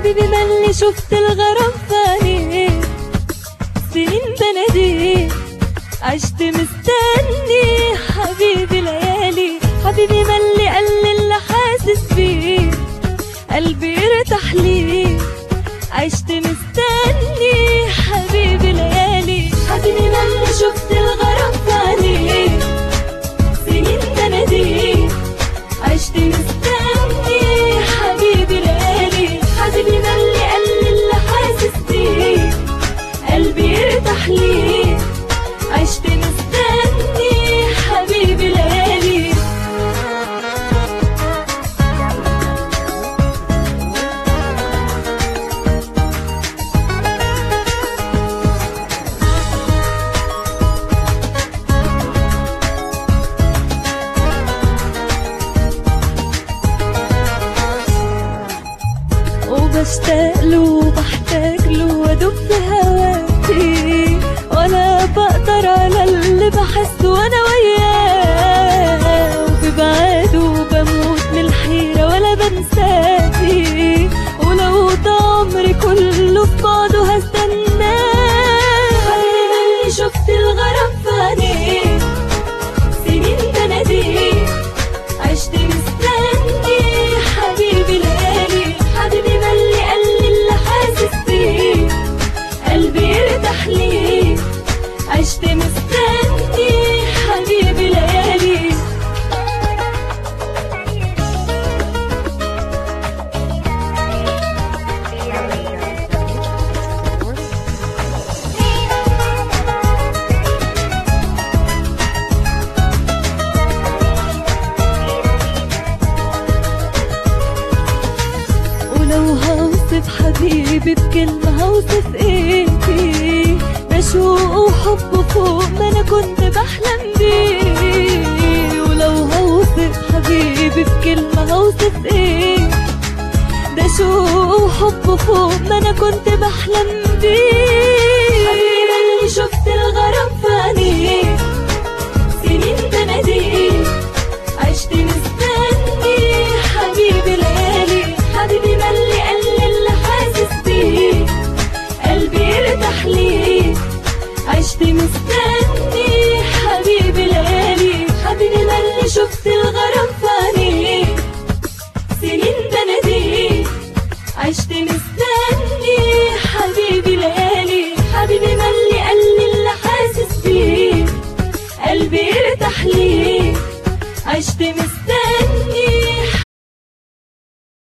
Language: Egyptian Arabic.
حبيبي ملي شفت الغرام في عينيه سنين بناديه عشت مستني حبيبي ليالي حبيبي ملي قال لي اللي حاسس بيه قلبي ارتاح ليه عشت مستني حبيبي ليالي حبيبي ملي شفت الغرام في عينيه سنين بناديه عشت مستني حبيبي ليالي حبيبي ملي قال لي اللي حاسس بيه قلبي ارتاح ليه عشت مستني حبيبي ليالي وبشتاق له وبحتاج له وادوب في هواكي ولا بقدر على اللي بحسه وانا وياه وفي بعاده بموت من الحيرة ولا بنساكي ولو ده عمري كله في بعضه هستناه حبيبي شفت الغرام في عينيه سنين بناديه عشت مستني حبيبي ليالي حبيبي ملي قال لي اللي حاسس بيه قلبي ارتاح ليه عشت مستني حبيبي ليالي ولو هوصف حبيبي بكلمة هوصف ايه فيه ده شوق وحب فوق ما انا كنت بحلم بيه ولو هوصف حبيبي بكلمة هوصف ايه ده شوق وحب فوق ما انا كنت بحلم بيه حبيبي اللي شفت الغرام في عينيه سنين بناديه عشت مستني حبيبي ليالي حبيبي ملي قال لي اللي حاسس بيه قلبي ارتاح ليه عشت مستني حبيبي ليالي حبيبي ملي شفت الغرام في عينيه سنين بناديه عشت مستني حبيبي ليالي حبيبي ملي قال لي اللي حاسس بيه قلبي ارتاح ليه عشت